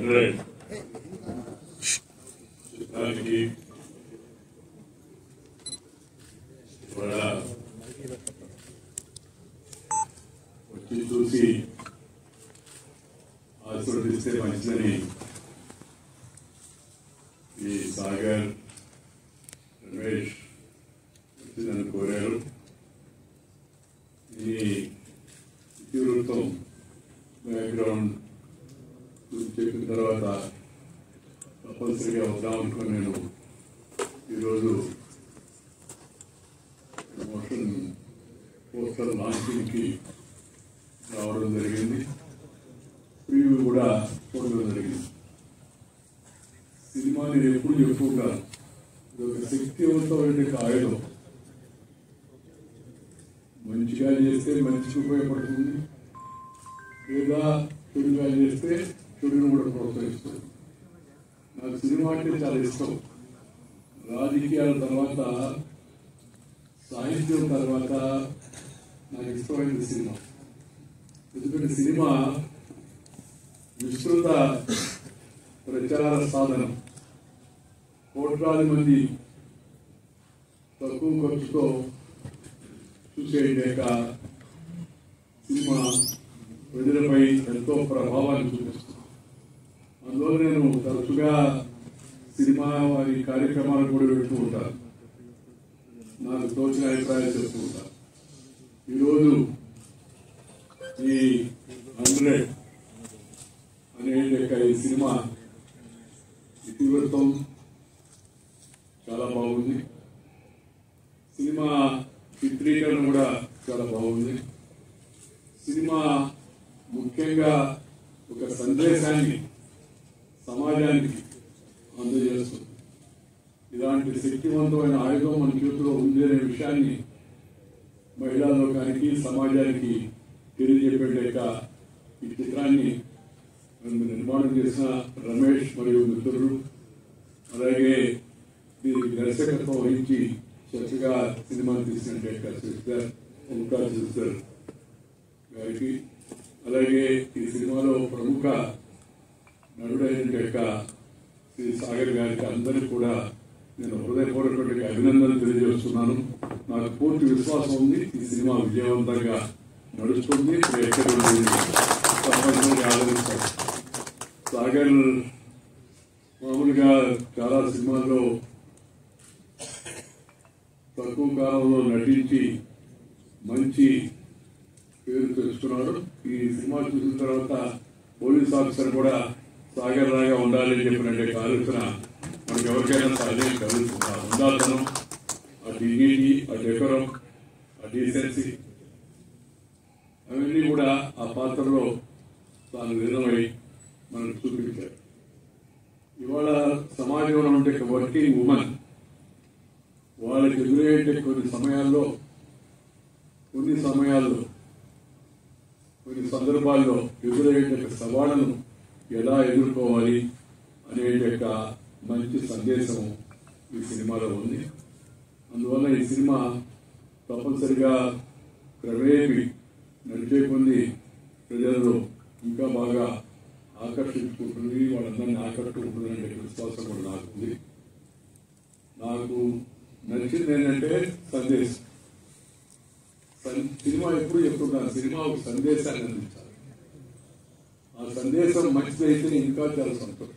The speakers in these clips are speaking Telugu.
హండ్రెడ్ దానికి ఇవాళ వచ్చి చూసి ఆశీర్వదిస్తే మంచిదని ఈ సాగర్ రమేష్ వచ్చి నన్ను కోరారు ఈ ఇతివృత్తం బ్యాక్గ్రౌండ్ గురించి చెప్పిన తర్వాత తప్పనిసరిగా వద్దాం అనుకుని నేను ఈరోజు మోషన్ పోస్టర్ లాంచింగ్కి రావడం జరిగింది ప్రివ్యూ కూడా చూడడం జరిగింది సినిమా నేను ఎప్పుడు చెప్పుకుంటాను ఇది ఒక శక్తివంతమైన ఆయుధం మంచిగా చేస్తే మంచికి ఉపయోగపడుతుంది లేదా చెడుగా చేస్తే చెడును కూడా ప్రోత్సహిస్తుంది నాకు సినిమా అంటే చాలా ఇష్టం రాజకీయాల తర్వాత సాహిత్యం తర్వాత నాకు ఇష్టమైనది సినిమా ఎందుకంటే సినిమా విస్తృత ప్రచార సాధనం కోట్లాది మంది తక్కువ ఖర్చుతో చూసేయలేక సినిమా ప్రజలపై ఎంతో ప్రభావాన్ని చూపిస్తుంది అందులో నేను తరచుగా సినిమా వారి కార్యక్రమాలు కూడా వెళ్తూ ఉంటాను నాకు తోచిన అభిప్రాయాలు చెప్తూ ఉంటాను ఈరోజు ఈ హండ్రెడ్ అనే యొక్క ఈ సినిమా ఇతివృత్తం చాలా బాగుంది సినిమా చిత్రీకరణ కూడా చాలా బాగుంది సినిమా ముఖ్యంగా ఒక సందేశాన్ని సమాజానికి అందజేస్తుంది ఇలాంటి శక్తివంతమైన ఆయుధం మన చేతిలో ఉంది అనే విషయాన్ని మహిళా లోకానికి సమాజానికి తెలియజెప్పేట ఈ చిత్రాన్ని నన్ను నిర్మాణం చేసిన రమేష్ మరియు మిత్రులు అలాగే దీనికి దర్శకత్వం వహించి చక్కగా సినిమా తీసినట్టు సిస్టర్ ఓంకార్ సిస్టర్ గారికి అలాగే ఈ సినిమాలో ప్రముఖ నటుడైన యొక్క శ్రీ సాగర్ గారికి అందరికీ కూడా నేను హృదయపూర్వక అభినందనలు తెలియజేస్తున్నాను నాకు పూర్తి విశ్వాసం ఉంది ఈ సినిమా విజయవంతంగా నడుస్తుంది ప్రేక్షకులు దీన్ని తప్పనిసరిగా ఆదరిస్తారు సాగర్ మామూలుగా చాలా సినిమాల్లో తక్కువ కాలంలో నటించి మంచి పేరు తెచ్చుకున్నాడు ఈ సినిమా చూసిన తర్వాత పోలీస్ ఆఫీసర్ కూడా సాగర్ లాగా ఉండాలి అని చెప్పినట్టే ఆలోచన మనకి ఎవరికైనా సహజం కలుగుతుంది ఆ ఉండాలతనం ఆ డిగ్నిటీ ఆ డెకరం ఆ డీసెన్సీ అవన్నీ కూడా ఆ పాత్రలో తాను విధమై మనకు చూపించారు ఇవాళ సమాజంలో ఉంటే వర్కింగ్ ఉమెన్ వాళ్ళకి ఎదురయ్యే కొన్ని సమయాల్లో కొన్ని సమయాల్లో కొన్ని సందర్భాల్లో ఎదురయ్యే సవాళ్లను ఎలా ఎదుర్కోవాలి అనే యొక్క మంచి సందేశం ఈ సినిమాలో ఉంది అందువల్ల ఈ సినిమా తప్పనిసరిగా క్రమేపి నడిచే కొన్ని ప్రజల్లో ఇంకా బాగా ఆకర్షించుకుంటుంది వాళ్ళందరినీ ఆకట్టుకుంటుంది అనే విశ్వాసం కూడా నాకు ఉంది నాకు నచ్చింది ఏంటంటే సందేశం సన్- సినిమా ఎప్పుడు చెప్తున్నాను సినిమా ఒక సందేశాన్ని అందించాలి ఆ సందేశం మంచిదైతే ఇంకా చాలా సంతోషం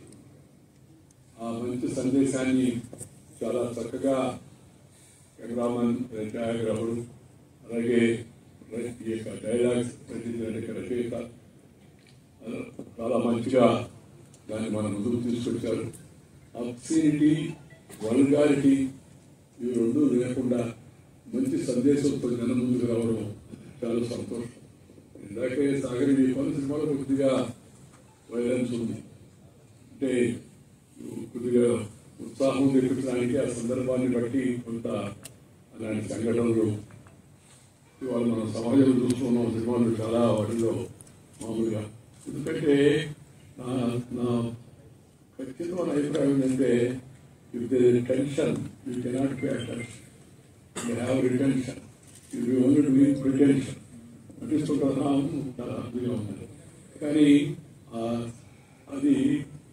ఆ మంచి సందేశాన్ని చాలా చక్కగా కెమెరామన్ ఛాయాగ్రాహుడు అలాగే ర- ఈ యొక్క డైలాగ్స్ రచించిన రచయిత ఆ, చాలా మంచిగా దాన్ని మన ముందుకు తీసుకొచ్చారు అబ్సినిటీ వల్గారిటీ ఇవి రెండు లేకుండా మంచి సందేశంతో జనం ముందుకు రావడం చాలా సంతోషం ఇందాకే సాగరి ఈ పలు సినిమాలో కొద్దిగా వైలెన్స్ ఉంది అంటే కొద్దిగా ఉత్సాహం తెప్పించడానికి ఆ సందర్భాన్ని బట్టి కొంత అలాంటి సంఘటనలు ఇవాళ మనం సమాజంలో చూస్తున్నాం సినిమాలు చాలా వాటిలో మామూలుగా ఎందుకంటే నా నా ఖచ్చితమైన అభిప్రాయం ఏంటంటే if there tension you cannot pay attention you have retention you only doing pretension నటిస్తుంటాం చాలా అద్భుతంగా ఉంది కానీ ఆ, అది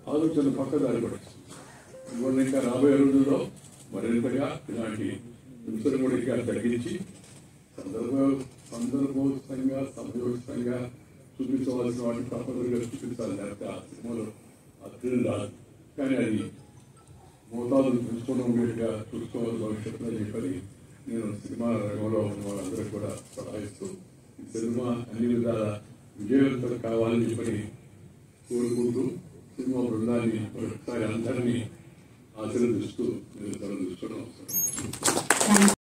ఆలోచన పక్కదారి పడుతుంది ఇవన్నీ ఇంకా రాబోయే రోజుల్లో మరింతగా ఇలాంటి హింసను కూడా ఇంకా తగ్గించి సందర్భ సందర్భోచితంగా సమయోచితంగా చూపించవలసిన వాటిని తప్పనిసరిగా చూపించాలి లేకపోతే ఆ సినిమాలో ఆ థ్రిల్ రాదు కానీ అది మోతాదులు పెంచుకోవడం ఉండేట్టుగా చూసుకోవాలి భవిష్యత్తులో చెప్పని నేను సినిమా రంగంలో ఉన్న వాళ్ళందరికీ కూడా సహాయిస్తూ ఈ సినిమా అన్ని విధాల విజయవంతం కావాలని చెప్పని కోరుకుంటూ సినిమా బృందాన్ని ఒకసారి అందరినీ ఆశీర్వదిస్తూ నేను తరలిస్తున్నాను